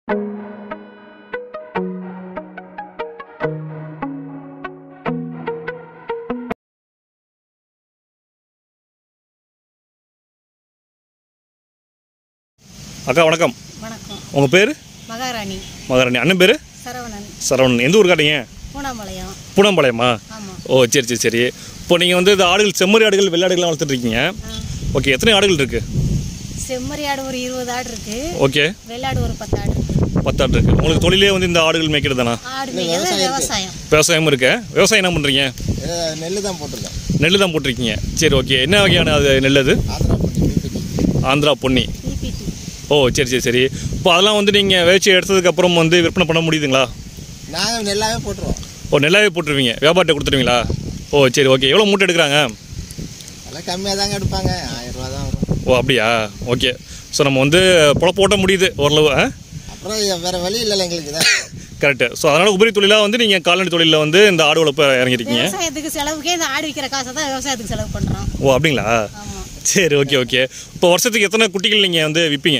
அக்கா வணக்கம் வணக்கம் உங்கள் பேர் மகாராணி மகாராணி அண்ணன் பேர் சரவணன் சரவணன் எந்த ஊர் காட்டிங்க பூனாம்பாளையம் பூனம்பாளையமா ஆமாம் ஓ சரி சரி சரி இப்போ நீங்கள் வந்து இந்த ஆடுகள் செம்மறி ஆடுகள் வெள்ளாடுகள்லாம் வளர்த்துட்டு இருக்கீங்க ஓகே எத்தனை ஆடுகள் இருக்குது செம்மறி ஆடு ஒரு இருபது ஆடு இருக்கு ஓகே வெள்ளாடு ஒரு பத்து ஆடு இருக்கு பத்து ஆடு இருக்குது உங்களுக்கு தொழிலே வந்து இந்த ஆடுகள் மேய்க்கிறது தானா ஆடு மேய்க்கிறது விவசாயம் விவசாயம் இருக்கு விவசாயம் என்ன பண்ணுறீங்க நெல் தான் போட்டிருக்கேன் நெல் தான் போட்டிருக்கீங்க சரி ஓகே என்ன வகையான அது நெல் அது ஆந்திரா பண்ணி பிபிடி ஆந்திரா பொன்னி பிபிடி ஓ சரி சரி சரி இப்போ அதெல்லாம் வந்து நீங்கள் வேச்சு எடுத்ததுக்கப்புறம் வந்து விற்பனை பண்ண முடியுதுங்களா நாங்கள் நெல்லாவே போட்டுருவோம் ஓ நெல்லாவே போட்டுருவீங்க வியாபாரத்தை கொடுத்துருவீங்களா ஓ சரி ஓகே எவ்வளோ மூட்டை எடுக்கிறாங்க அதெல்லாம் கம்மியாக தாங்க எடுப்பாங்க ஆயிரம் ரூபா தான் வரும் ஓ அப்படியா ஓகே ஸோ நம்ம வந்து பொழப்பு ஓட்ட முடியுது ஓரளவு ஆ அப்புறம் இது வேற வழி இல்லைல்ல எங்களுக்கு தான் கரெக்டு ஸோ அதனால் உபரி தொழிலாக வந்து நீங்கள் கால்நடை தொழிலில் வந்து இந்த ஆடு வளர்ப்பு இறங்கிருக்கீங்க விவசாயத்துக்கு செலவுக்கே இந்த ஆடு விற்கிற காசை தான் விவசாயத்துக்கு செலவு பண்ணுறோம் ஓ அப்படிங்களா ஆமாம் சரி ஓகே ஓகே இப்போ வருஷத்துக்கு எத்தனை குட்டிகள் நீங்கள் வந்து விற்பீங்க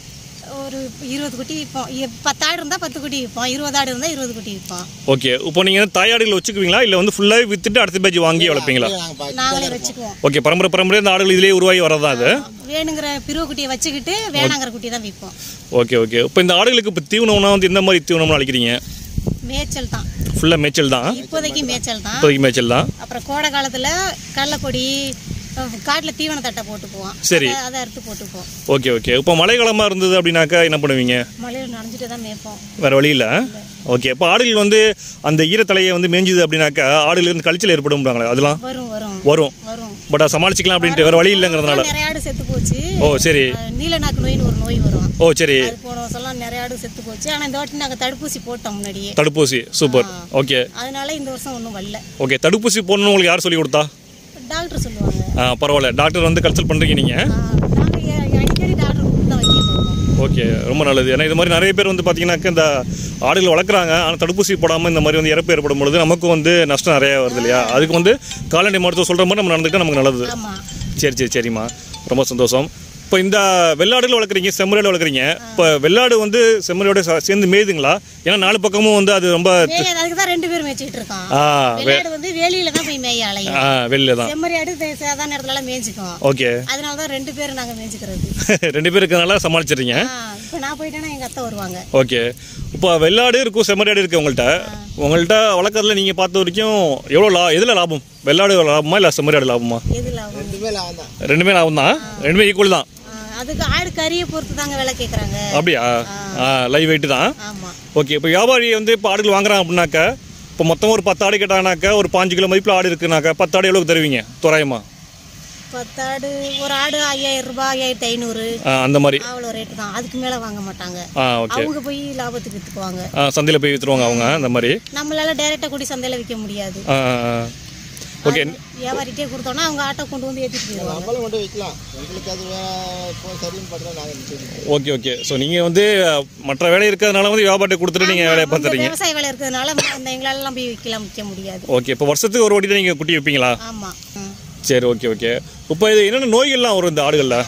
ஒரு இருபது குட்டி விற்போம் இ- பத்து ஆடு இருந்தால் பத்து குட்டி விற்போம் இருபது ஆடு இருந்தால் இருபது குட்டி விற்போம் ஓகே இப்போ நீங்கள் தாயாடுகள் வச்சுக்குவீங்களா இல்லை வந்து ஃபுல்லாகவே விற்றுட்டு அடுத்த பேஜ் வாங்கி வளர்ப்பீங்களா நாங்கள் பாக்கி நாங்களே வச்சுக்குவோம் ஓகே பரம்பரை பரம்பரை இந்த ஆடுகள் இதிலேயே உருவாகி வரதான் அது வேணுங்கிற பிரிவு குட்டியை வச்சுக்கிட்டு வேணாங்கிற குட்டி தான் விற்போம் ஓகே ஓகே இப்போ இந்த ஆடுகளுக்கு இப்போ தீவனம்னா வந்து இந்த மாதிரி தீவனம்லாம் அளிக்கிறீங்க மேய்ச்சல் தான் ஃபுல்லாக மேய்ச்சல் தான் இப்போதைக்கு மேய்ச்சல் தான் இப்போதைக்கு மேய்ச்சல் தான் அப்புறம் கோடை காலத்தில் கடலைப்பொடி காட்டில் தீவன தட்டை போட்டுக்குவோம் சரி. அதை- அதை அறுத்து போட்டுக்குவோம் ஓகே ஓகே இப்போ மழை காலமாக இருந்தது அப்படின்னாக்கா என்ன பண்ணுவீங்க மழையில் நனைஞ்சிட்டு தான் மேய்ப்போம் வேறு வழி இல்லை ஓகே இப்போ ஆடுகள் வந்து அந்த ஈரத்தலையை வந்து மேய்ஞ்சுது அப்படின்னாக்கா ஆடுகள் இருந்து கழிச்சல் ஏற்படும்பாங்களே அதெல்லாம் வரும் வரும் வரும் வரும் பட் அதை சமாளிச்சிக்கலாம் அப்படின்ட்டு வேறு வழி இல்லைங்கிறதுனால நிறைய ஆடு செத்து போச்சு ஓ சரி அஹ், நீலநாக்கு நோயின்னு ஒரு நோய் வரும் ஓ சரி அது போன வருஷம்லாம் நிறைய ஆடு செத்து போச்சு ஆனால் இந்த வாட்டி நாங்கள் தடுப்பூசி போட்டோம் முன்னாடியே தடுப்பூசி சூப்பர் ஓகே அதனால இந்த வருஷம் ஒன்றும் வரல ஓகே தடுப்பூசி போடணும்னு உங்களுக்கு யார் சொல்லி கொடுத்தா டாக்டர் சொல்லுவாங்க ஆ பரவாயில்ல டாக்டர் வந்து கன்சல்ட் பண்ணுறீங்க நீங்கள் நாங்கள் அடிக்கடி டாக்டர் கூப்பிட்டு தான் வைக்க போவோம் ஓகே ரொம்ப நல்லது ஏன்னா இது மாதிரி நிறைய பேர் வந்து பார்த்தீங்கன்னாக்கா இந்த ஆடுகள் வளர்க்குறாங்க ஆனால் தடுப்பூசி போடாமல் இந்த மாதிரி வந்து இறப்பு ஏற்படும் பொழுது நமக்கும் வந்து நஷ்டம் நிறைய வருது இல்லையா அதுக்கு வந்து கால்நடை மருத்துவம் சொல்கிற மாதிரி நம்ம நடந்துக்கிட்டா நமக்கு நல்லது ஆமாம் சரி சரி சரிம்மா ரொம்ப சந்தோஷம் இப்போ இந்த வெள்ளாடுகள் வளர்க்குறீங்க செம்மறியாடு வளர்க்குறீங்க இப்போ வெள்ளாடு வந்து செம்மறியோட ச- சேர்ந்து மேயுதுங்களா ஏன்னா நாலு பக்கமும் வந்து அது ரொம்ப மேய அதுக்கு தான் ரெண்டு பேர் மேய்ச்சிட்டு இருக்கோம் ஆ வெள்ளாடு வந்து வெளியில தான் போய் மேய அலையும் ஆ வெளில தான் செம்மறி ஆடு தே- சாதாரண இடத்துல மேய்ச்சிக்கும் ஓகே அதனால தான் ரெண்டு பேரும் நாங்கள் மேய்ச்சிக்கிறது ரெண்டு பேர் இருக்கிறதுனால சமாளிச்சிடுறீங்க ஆ இப்போ நான் போயிட்டேன்னா எங்கள் அத்தை வருவாங்க ஓகே இப்போ வெள்ளாடு இருக்கும் செம்மறியாடு இருக்குது உங்கள்கிட்ட உங்கள்கிட்ட வளர்க்குறதுல நீங்கள் பார்த்த வரைக்கும் எவ்வளோ லா எதில் லாபம் வெள்ளாடு லாபமா இல்லை செம்மறியாடு லாபமா எதில் ஆகும் ரெண்டுமே லாபம் தான் ரெண்டுமே லாபம் தான் ரெண்டுமே ஈக்குவல் தான் அதுக்கு ஆடு கறியை பொறுத்து தாங்க விலை கேட்குறாங்க அப்படியா லைவ் வெயிட்டு தான் ஆமாம் ஓகே இப்போ வியாபாரி வந்து இப்போ ஆடுகள் வாங்குறாங்க அப்படின்னாக்கா இப்போ மொத்தம் ஒரு பத்து ஆடு கேட்டாங்கனாக்கா ஒரு பாஞ்சு கிலோ மதிப்பில் ஆடு இருக்குனாக்கா பத்து ஆடு எவ்வளோக்கு தருவீங்க தோராயமா பத்து ஆடு ஒரு ஆடு ஐயாயிரம் ரூபாய் ஐயாயிரத்தி ஐநூறு ஆ, அந்த மாதிரி அவ்வளோ ரேட்டு தான் அதுக்கு மேலே வாங்க மாட்டாங்க ஆ ஓகே அவங்க போய் லாபத்துக்கு விற்றுக்குவாங்க ஆ சந்தையில் போய் விற்றுருவாங்க அவங்க அந்த மாதிரி நம்மளால டைரெக்டாக கூடி சந்தையில் விற்க முடியாது ஆ ஆ, ஆ. ஓகே வியாபாரிட்டே கொடுத்தோன்னா அவங்க ஆட்டோ கொண்டு வந்து ஏற்றிட்டு போயிடுவாங்க நம்மளும் மட்டும் வைக்கலாம் எங்களுக்கு அது வே இப்போ சரின்னு பார்த்தா நாங்கள் நிச்சயம் ஓகே ஓகே ஸோ நீங்கள் வந்து அஹ், மற்ற வேலை இருக்கிறதுனால வந்து வியாபாரத்தை கொடுத்துட்டு நீங்கள் வேலையை பார்த்துறீங்க விவசாய வேலை இருக்கிறதுனால அந்த எங்களாலலாம் போய் விற்கலாம் விற்க முடியாது ஓகே இப்போ வருஷத்துக்கு ஒரு வாட்டி தான் நீங்கள் குட்டி வைப்பீங்களா ஆமாம் சரி ஓகே ஓகே இப்போ இது என்னென்ன நோய்கள்லாம் வரும் இந்த ஆடுகளில்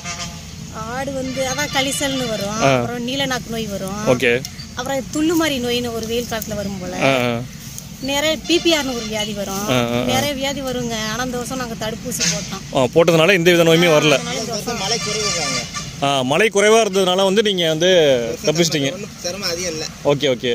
ஆடு வந்து அதான் கலிசல்னு வரும் அப்புறம் நீலநாக்கு நோய் வரும் ஓகே அப்புறம் துள்ளுமாரி நோயின்னு ஒரு வெயில் காலத்தில் வரும் போல ஆ ஆ. நிறைய பிபிஆர்னு ஒரு வியாதி வரும் நிறைய வியாதி வருங்க ஆனால் இந்த வருஷம் நாங்கள் தடுப்பூசி போட்டோம் ஆ போட்டதுனால எந்த வித நோயுமே வரல அதனால இந்த வருஷம் மழை குறைவுறாங்க ஆ மழை குறைவாக இருந்ததுனால வந்து நீங்கள் வந்து தப்பிச்சிட்டீங்க ஒன்றும் சிரமம் அதிகம் இல்லை ஓகே ஓகே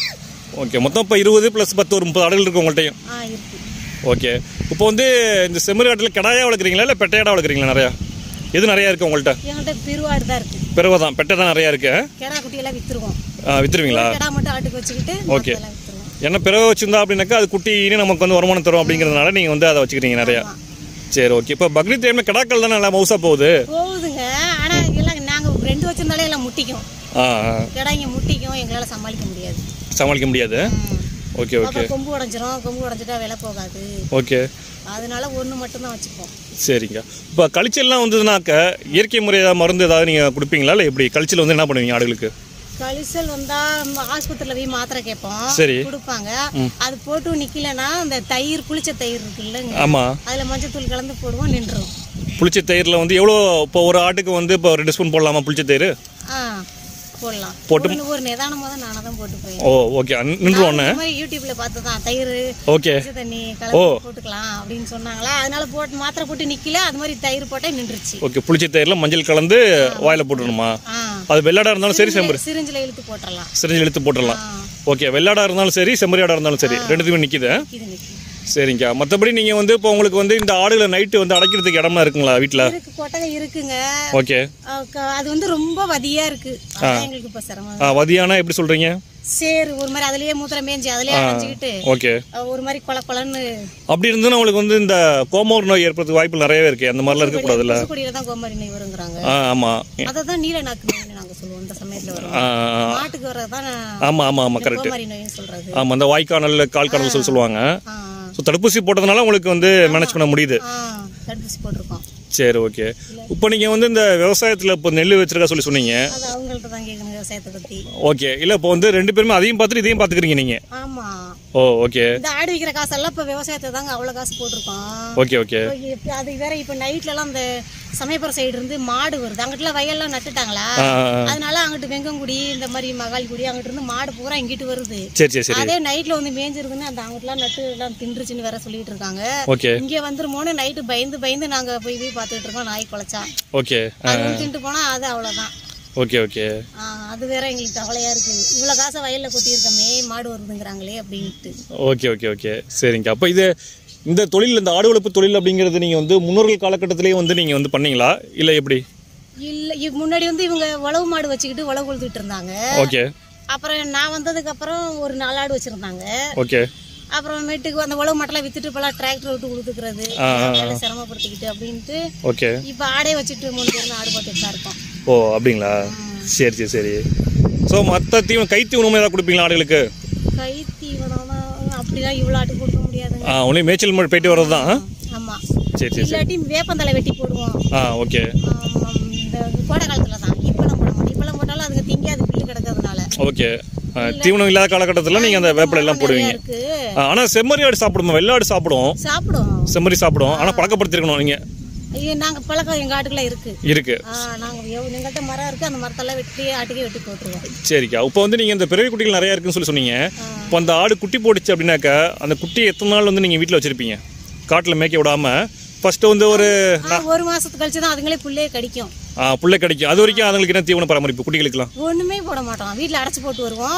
ஓகே மொத்தம் இப்போ இருபது ப்ளஸ் பத்து ஒரு முப்பது ஆடுகள் இருக்கு உங்கள்கிட்டையும் ஆ இருக்கு ஓகே இப்போ வந்து இந்த செம்மறி ஆட்டில் கிடாயா வளர்க்குறீங்களா இல்லை பெட்டையாடா வளர்க்குறீங்களா நிறையா எது நிறையா இருக்குது உங்கள்கிட்ட எங்கள்கிட்ட பிரிவாடு தான் இருக்கு பிறவை தான் பெட்டை தான் நிறையா இருக்கு கெடா குட்டியெல்லாம் விற்றுருவோம் ஆ, வித்துருவீங்களா கெடா மட்டும் ஆட்டுக்கு வச்சுக்கிட்டு ஓகே. மற்றதெல்லாம் விற்றுருவோம் ஏன்னா பிறவை வச்சிருந்தா அப்படின்னாக்கா அது குட்டின்னு நமக்கு வந்து வருமானம் தரும் அப்படிங்கிறதுனால நீங்கள் வந்து அதை வச்சுக்கிறீங்க நிறையா சரி ஓகே இப்போ பக்ரீத் டைமில் கிடாக்கள் தானே நல்லா மவுசாக போகுது போகுதுங்க ஆனால் எல்லாம் நாங்கள் ரெண்டு வச்சிருந்தாலே எல்லாம் முட்டிக்கும் ஆ ஆ. கிடாங்க முட்டிக்கும் எங்களால் சமாளிக்க முடியாது சமாளிக்க முடியாது ஓகே ஓகே அப்புறம் கொம்பு உடஞ்சிரும் கொம்பு உடஞ்சிட்டா விலை போகாது ஓகே அதனால ஒன்று மட்டும்தான் வச்சுப்போம் சரிங்க இப்போ கழிச்சல்லாம் வந்ததுனாக்க இயற்கை முறையாக மருந்து ஏதாவது நீங்கள் கொடுப்பீங்களா இல்லை எப்படி கழிச்சல் வந்து என்ன பண்ணுவீங்க ஆடுகளுக்கு கழிசல் வந்தா நம்ம ஆஸ்பத்திரியில் போய் மாத்திரை கேட்போம் சரி. கொடுப்பாங்க அது போட்டு நிக்கலன்னா அந்த தயிர் புளிச்ச தயிர் இருக்குல்லங்க ஆமாம் அதில் மஞ்சத்தூள் கலந்து போடுவோம் நின்றுரும் புளிச்ச தயிரில் வந்து எவ்வளோ இப்போ ஒரு ஆட்டுக்கு வந்து இப்போ ரெண்டு ஸ்பூன் போடலாமா புளிச்ச தயிர் ஆ போடலாம் போட்டு- ஒரு ஒரு நிதானமாக தான் நானாக தான் போட்டு போய் ஓ ஓகே நின்று ஒன்று இந்த மாதிரி யூடியூப்ல பார்த்து தான் தயிர் ஓகே பச்சை தண்ணி கலந்து போட்டுக்கலாம் அப்படின்னு சொன்னாங்களா அதனால போட்டு மாத்திரை போட்டு நிக்கல அது மாதிரி தயிர் போட்டா நின்றுச்சு ஓகே புளிச்ச தயிரில் மஞ்சள் கலந்து வாயில் போட்டுடணுமா ஆ அது வெள்ளாடா இருந்தாலும் சரி செம்பரி சிரிஞ்சில இழுத்து போட்டுடலாம் சிரிஞ்சு இழுத்து போட்டுடலாம் ஆ ஓகே வெள்ளாடா இருந்தாலும் சரி செம்மறியாடா இருந்தாலும் சரி ரெண்டுத்துக்குமே நிற்கிது இது நிக்கு சரிங்கக்கா மற்றபடி நீங்கள் வந்து இப்போ உங்களுக்கு வந்து இந்த ஆடுகளை நைட்டு வந்து அடைக்கிறதுக்கு இடமா இருக்குங்களா வீட்டில் இருக்கு கொட்டகை இருக்குங்க ஓகே அஹ் க- அது வந்து ரொம்ப வதியா இருக்கு அதான் எங்களுக்கு இப்ப சிரமம் வதியானா எப்படி சொல்கிறீங்க சேரு ஒரு மாதிரி அதுலயே மூத்திரம் மேய்ஞ்சி அதுலயே அடைஞ்சுக்கிட்டு ஓகே அஹ் ஒரு மாதிரி கொல கொலன்னு அப்படி இருந்துன்னா உங்களுக்கு வந்து இந்த கோமோர் நோய் ஏற்படுறதுக்கு வாய்ப்பு நிறையவே இருக்கு அந்த மாதிரிலாம் இருக்கக்கூடாதுல்ல கொடியில தான் கோமாரி நோய் வருங்கிறாங்க ஆ ஆமாம் அதை தான் நீல நாக்கு நோய்னு நாங்க சொல்லுவோம் இந்த சமயத்துல வரும் ஆ மாட்டுக்கு வர்றதுதான் ஆமாம் ஆமாம் ஆமாம் கரெக்ட் கோமாரி நோய்னு சொல்றது ஆமாம் அந்த வாய்க்கானல் கால் காணல் சொல்லி சொல்லுவாங்க ஆ ஸோ தடுப்பூசி போட்டதுனால உங்களுக்கு வந்து மேனேஜ் பண்ண முடியுது ஆ தடுப்பூசி போட்டிருக்கோம் சரி ஓகே இப்போ நீங்கள் வந்து இந்த விவசாயத்தில் இப்போ நெல் வச்சிருக்கா சொல்லி சொன்னீங்க அது அவங்கள்ட்ட தான் கேட்கணும் விவசாயத்தை பத்தி ஓகே இல்லை இப்போ வந்து ரெண்டு பேருமே அதையும் பார்த்துட்டு இதையும் பார்த்துக்கிறீங்க நீங்கள் ஆமா ஓ ஓகே இந்த ஆடு விற்கிற காசெல்லாம் இப்ப விவசாயத்தை தாங்க அவ்வளவு காசு போட்டிருக்கோம் ஓகே ஓகே இப்ப இப்ப அது வேற இப்ப நைட்ல எல்லாம் இந்த சமயபுரம் சைடு இருந்து மாடு வருது அங்கிட்டுலாம் வயல்லாம் நட்டுட்டாங்களா ஆ ஆ, ஆ. அதனால அங்கிட்டு வெங்கங்குடி இந்த மாதிரி மகால்குடி அங்கிட்டு இருந்து மாடு பூரா இங்கிட்டு வருது சரி சரி சரி அதே நைட்ல வந்து மேய்ஞ்சிருக்குன்னு அந்த அங்கிட்டுலாம் நட்டு எல்லாம் தின்றுச்சுன்னு வேற சொல்லிட்டு இருக்காங்க ஓகே இங்க வந்துருமோன்னு நைட்டு பயந்து பயந்து நாங்க போய் போய் பார்த்துட்டு இருக்கோம் நாய் குலைச்சா ஓகே அது வந்து தின்ட்டு போனா அது அவ்வளவுதான் ஓகே ஓகே ஆ, அது வேற எங்களுக்கு கவலையா இருக்கு இவ்வளவு காசை வயல்ல கொட்டியிருக்கோமே மாடு வருதுங்கிறாங்களே அப்படின்ட்டு ஓகே ஓகே ஓகே சரிங்க அப்போ இது இந்த தொழில் இந்த ஆடு வளர்ப்பு தொழில் அப்படிங்கிறது நீங்கள் வந்து முன்னோர்கள் காலகட்டத்திலேயே வந்து நீங்கள் வந்து பண்ணீங்களா இல்லை எப்படி இல்ல இவ் முன்னாடி வந்து இவங்க உழவு மாடு வச்சுக்கிட்டு உழவு கொளுத்துட்டு இருந்தாங்க ஓகே அப்புறம் நான் வந்ததுக்கு அப்புறம் ஒரு நாலு ஆடு வச்சிருந்தாங்க ஓகே அப்புறமேட்டுக்கு அந்த உழவு மாட்டெல்லாம் வித்துட்டு இப்பெல்லாம் டிராக்டர் விட்டு கொடுத்துக்கிறது வேலை சிரமப்படுத்திக்கிட்டு அப்படின்ட்டு ஓகே இப்போ ஆடே வச்சுட்டு மூணு பேரும் ஆடு பார்த்துட்டு தான் இருக்கோம் ஓ அப்படிங்களா சரி சரி சரி ஸோ மற்ற தீவனம் கை தீவனமும் ஏதாவது கொடுப்பீங்களா ஆடுகளுக்கு கை தீவனம்னா அப்படிலாம் இவ்வளோ ஆட்டு கொடுக்க முடியாதுங்க ஆ ஒன்லி மேய்ச்சல் மட்டும் போயிட்டு வர்றது தான் ஆமா சரி சரி சரி இல்லாட்டி வேப்பந்தலை வெட்டி போடுவோம் ஆ ஓகே ஆமாம், இந்த கோடை காலத்துல தான் இப்பெல்லாம் போட மாட்டோம் இப்பெல்லாம் போட்டாலும் அதுங்க திங்காது புல்லு கிடக்கிறதுனால ஓகே ஆ, தீவனம் இல்லாத காலகட்டத்தில் நீங்கள் அந்த வேப்பிலை எல்லாம் நிறையா போடுவீங்க இருக்கு ஆனால் செம்மறி ஆடு சாப்பிடுமா வெள்ளாடு சாப்பிடும் சாப்பிடும் செம்மறி சாப்பிடும் ஆனால் பழக்கப்படுத்திருக்கணும் நீங்கள் ஐயோ நாங்க பழக்கம் எங்க ஆட்டுக்குள்ள இருக்கு இருக்கு ஆ, நாங்க எவ்- எங்கள்கிட்ட மரம் இருக்கு அந்த மரத்தெல்லாம் வெட்டி ஆட்டுக்கே வெட்டி போட்டுருவோம் சரிக்கா இப்போ வந்து நீங்கள் இந்த பிறவி குட்டிகள் நிறையா இருக்குன்னு சொல்லி சொன்னீங்க இப்போ அந்த ஆடு குட்டி போட்டுச்சு அப்படின்னாக்கா அந்த குட்டி எத்தனை நாள் வந்து நீங்கள் வீட்டில் வச்சுருப்பீங்க காட்டில் மேய்க்க விடாமல் ஃபஸ்ட்டு வந்து ஒரு ஆ, ஒரு மாசத்து கழிச்சு தான் அதுங்களே புல்லே கடிக்கும் ஆ, புல்லை கிடைக்கும் அது வரைக்கும் அதுங்களுக்கு என்ன தீவன பராமரிப்பு குட்டிகளுக்கெல்லாம் ஒண்ணுமே போட மாட்டோம் வீட்ல அடைச்சு போட்டு வருவோம்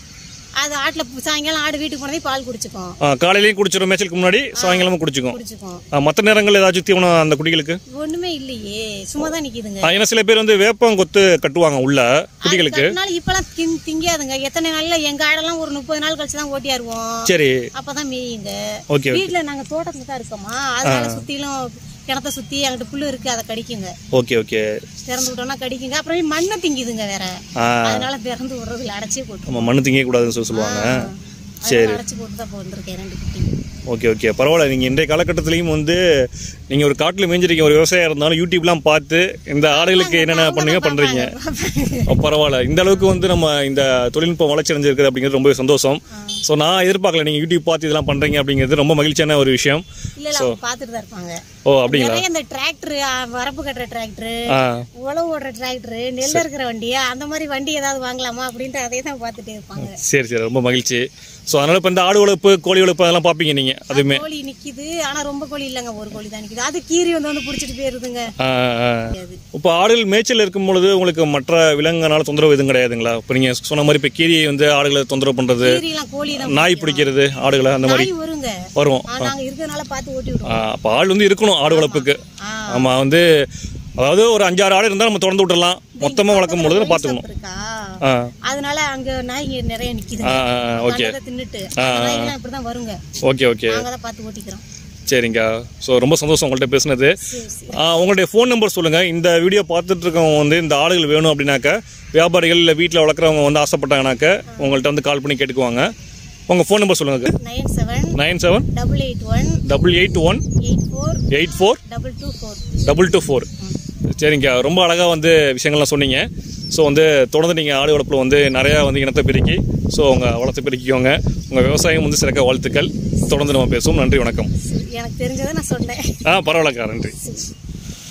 அது ஆட்டுல சாயங்காலம் ஆடு வீட்டுக்கு போனதே பால் குடிச்சுக்கும் ஆ, காலையிலயும் குடிச்சிடும் மேய்ச்சலுக்கு முன்னாடி சாயங்காலமும் குடிச்சுக்கும் குடிச்சுக்கும் மற்ற நேரங்கள் ஏதாச்சும் தீவனம் அந்த குட்டிகளுக்கு ஒண்ணுமே இல்லையே சும்மா தான் நிக்குதுங்க ஆ, ஏன்னா சில பேர் வந்து வேப்பம் கொத்து கட்டுவாங்க உள்ள குட்டிகளுக்கு அதனால இப்பெல்லாம் திங் திங்காதுங்க எத்தனை நாள்ல எங்க ஆடெல்லாம் ஒரு முப்பது நாள் கழிச்சு தான் ஓட்டியாருவோம் சரி அப்பதான் மேயுங்க ஓகே வீட்ல நாங்க தோட்டத்துல தான் இருக்கோமா அதனால சுத்திலும் கிணத்த சுத்தி அங்கிட்டு புல்லு இருக்கு அதை கடிக்குங்க ஓகே ஓகே திறந்து விட்டோம்னா கடிக்குங்க அப்புறம் மண்ணை திங்குதுங்க வேற ஆ அதனால திறந்து விடுறதுல அடைச்சே போட்டு நம்ம மண்ணு திங்க கூடாதுன்னு சொல்லி சொல்லுவாங்க அதனால அடைச்சு போட்டு தான் இப்போ வந்திருக்கேன் ரெண்டு குட்டி ஓகே ஓகே பரவாயில்ல நீங்கள் இன்றைய காலகட்டத்திலையும் வந்து நீங்கள் ஒரு காட்டில் மேய்ஞ்சிருக்கீங்க ஒரு விவசாயம் இருந்தாலும் யூடியூப்லாம் பார்த்து இந்த ஆடுகளுக்கு என்னென்ன பண்ணுங்க பண்ணுறீங்க பரவாயில்ல இந்த அளவுக்கு வந்து நம்ம இந்த தொழில்நுட்பம் வளர்ச்சி அடைஞ்சிருக்குது அப்படிங்கிறது ரொம்பவே சந்தோஷம் ஸோ நான் எதிர்பார்க்கல நீங்கள் யூடியூப் பார்த்து இதெல்லாம் பண்ணுறீங்க அப்படிங்கிறது ரொம்ப மகிழ்ச்சியான ஒரு விஷயம் இல்ல இல்ல அவங்க பார்த்துட்டு தான் இருப்பாங்க ஓ அப்படிங்களா நிறைய இந்த டிராக்டர் வரப்பு கட்டுற டிராக்டர் ஆ உழவு ஓடுற டிராக்டர் நெல் இருக்கிற வண்டி அந்த மாதிரி வண்டி ஏதாவது வாங்கலாமா அப்படின்ட்டு அதே தான் பார்த்துட்டே இருப்பாங்க சரி சரி ரொம்ப மகிழ்ச்சி ஸோ அதனால் இப்போ இந்த ஆடு வளர்ப்பு கோழி வளர்ப்பு அதெல்லாம் பார்ப்பீங்க நீங்கள் அதுவுமே கோழி நிக்குது ஆனா ரொம்ப கோழி இல்லைங்க ஒரு கோழி தான் நிக்குது அது கீரி வந்து வந்து புடிச்சிட்டு போயிருதுங்க ஆ ஆ அது இப்போ ஆடுகள் மேய்ச்சல் இருக்கும் பொழுது உங்களுக்கு மற்ற விலங்குனால தொந்தரவு எதுவும் கிடையாதுங்களா இப்போ நீங்கள் சொன்ன மாதிரி இப்போ கீரியை வந்து ஆடுகளை தொந்தரவு பண்ணுறது கீரிலாம் கோழி தான் நாய் பிடிக்கிறது ஆடுகளை அந்த மாதிரி நாய் வருங்க வரும் ஆ, நாங்க இருக்கிறதுனால பார்த்து ஓட்டி விடுவோம் அப்போ ஆள் வந்து இருக்கணும் ஆடு வளர்ப்புக்கு ஆ. ஆமாம் வந்து அதாவது ஒரு அஞ்சாறு ஆடு இருந்தால் நம்ம திறந்து விட்டுறலாம் மொத்தமாக வளர்க்கும் பொழுது பார்த்துக்கணும் இருக்கா ஆ அதனால அங்க நாய் நிறைய நிக்குதுங்க ஆ ஆ, ஆ, ஓகே அதை தின்னுட்டு அந்த நாய்லாம் இப்படிதான் வருங்க ஓகே ஓகே நாங்க தான் பார்த்து ஓட்டிக்கிறோம் சரிங்க ஸோ ரொம்ப சந்தோஷம் உங்கள்கிட்ட பேசுனது சரி சரி ஆ, உங்களுடைய ஃபோன் நம்பர் சொல்லுங்கள் இந்த வீடியோ பார்த்துட்டு இருக்கவங்க வந்து இந்த ஆடுகள் வேணும் அப்படின்னாக்க வியாபாரிகள் இல்லை வீட்டில் வளர்க்குறவங்க வந்து ஆசைப்பட்டாங்கனாக்க உங்கள்கிட்ட வந்து கால் பண்ணி கேட்டுக்குவாங்க உங்கள் ஃபோன் நம்பர் சொல்லுங்கள் nine seven nine seven double eight one double eight one eight four eight four double two four double two four சரிங்க ரொம்ப அழகாக வந்து விஷயங்கள்லாம் சொன்னீங்க ஸோ வந்து தொடர்ந்து நீங்கள் ஆடு வளர்ப்பில் வந்து நிறையா வந்து இனத்தை பெருக்கி ஸோ உங்கள் வளர்த்து பெருக்கிக்கோங்க உங்கள் விவசாயம் வந்து சிறக்க வாழ்த்துக்கள் தொடர்ந்து நம்ம பேசுவோம் நன்றி வணக்கம் எனக்கு தெரிஞ்சதை நான் சொன்னேன் ஆ பரவாயில்லக்கா நன்றி சரி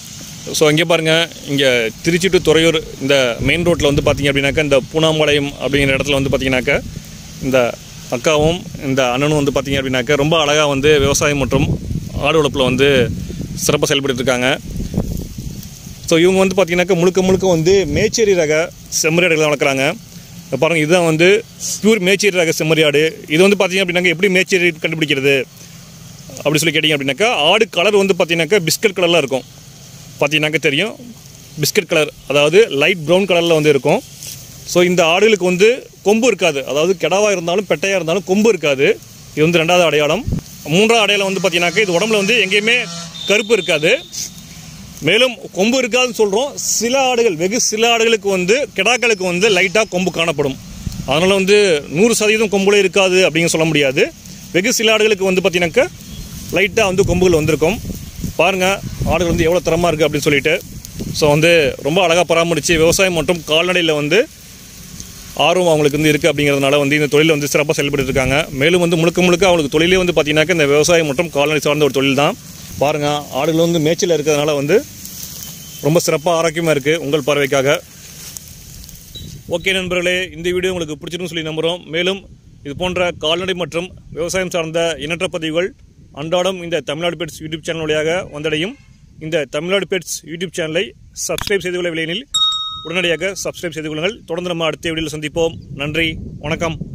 ஸோ இங்கே பாருங்கள் இங்கே திருச்சி டு துறையூர் இந்த மெயின் ரோட்டில் வந்து பார்த்தீங்க அப்படின்னாக்கா இந்த பூனாம்பாளையம் அப்படிங்கிற இடத்துல வந்து பார்த்தீங்கன்னாக்கா இந்த அக்காவும் இந்த அண்ணனும் வந்து பார்த்தீங்க அப்படின்னாக்கா ரொம்ப அழகாக வந்து விவசாயம் மற்றும் ஆடு வளர்ப்பில் வந்து சிறப்பாக செயல்பட்டு இருக்காங்க ஸோ இவங்க வந்து பார்த்தீங்கன்னாக்கா முழுக்க முழுக்க வந்து மேச்சேரி ரக செம்மறியாடுகள் தான் வளர்க்குறாங்க இப்ப பாருங்க இதுதான் வந்து பியூர் மேச்சேரி ரக செம்மறியாடு இது வந்து பார்த்தீங்க அப்படின்னாக்கா எப்படி மேச்சேரி கண்டுபிடிக்கிறது அப்படி சொல்லி கேட்டிங்க அப்படின்னாக்கா ஆடு கலர் வந்து பார்த்தீங்கன்னாக்கா பிஸ்கட் கலரில் இருக்கும் பார்த்தீங்கன்னாக்கா தெரியும் பிஸ்கட் கலர் அதாவது லைட் ப்ரௌன் கலரில் வந்து இருக்கும் ஸோ இந்த ஆடுகளுக்கு வந்து கொம்பு இருக்காது அதாவது கெடாவாக இருந்தாலும் பெட்டையாக இருந்தாலும் கொம்பு இருக்காது இது வந்து ரெண்டாவது அடையாளம் மூன்றாவது அடையாளம் வந்து பார்த்தீங்கன்னாக்கா இது உடம்புல வந்து எங்கேயுமே கருப்பு இருக்காது மேலும் கொம்பு இருக்காதுன்னு சொல்கிறோம் சில ஆடுகள் வெகு சில ஆடுகளுக்கு வந்து கிடாக்களுக்கு வந்து லைட்டாக கொம்பு காணப்படும் அதனால் வந்து நூறு சதவீதம் கொம்புல இருக்காது அப்படின்னு சொல்ல முடியாது வெகு சில ஆடுகளுக்கு வந்து பார்த்தீங்கன்னாக்கா லைட்டாக வந்து கொம்புகள் வந்திருக்கும் பாருங்கள் ஆடுகள் வந்து எவ்வளோ தரமாக இருக்குது அப்படின்னு சொல்லிட்டு ஸோ வந்து ரொம்ப அழகாக பராமரித்து விவசாயம் மற்றும் கால்நடையில் வந்து ஆர்வம் அவங்களுக்கு வந்து இருக்குது அப்படிங்கிறதுனால வந்து இந்த தொழில் வந்து சிறப்பாக செயல்பட்டு இருக்காங்க மேலும் வந்து முழுக்க முழுக்க அவங்களுக்கு தொழிலே வந்து பார்த்தீங்கன்னாக்கா இந்த விவசாயம் மற்றும் கால்நடை சார்ந்த ஒரு தொழில் தான் பாருங்கள் ஆடுகள் வந்து மேய்ச்சல் இருக்கிறதுனால வந்து ரொம்ப சிறப்பாக ஆரோக்கியமாக இருக்குது உங்கள் பார்வைக்காக ஓகே நண்பர்களே இந்த வீடியோ உங்களுக்கு பிடிச்சிருக்குன்னு சொல்லி நம்புகிறோம் மேலும் இது போன்ற கால்நடை மற்றும் விவசாயம் சார்ந்த எண்ணற்ற பதிவுகள் அன்றாடம் இந்த தமிழ்நாடு பெட்ஸ் யூடியூப் சேனல் வழியாக வந்தடையும் இந்த தமிழ்நாடு பெட்ஸ் யூடியூப் சேனலை சப்ஸ்கிரைப் செய்து கொள்ள விலையெனில் உடனடியாக சப்ஸ்கிரைப் செய்து கொள்ளுங்கள் தொடர்ந்து நம்ம அடுத்த வீடியோவில் சந்திப்போம் நன்றி வணக்கம்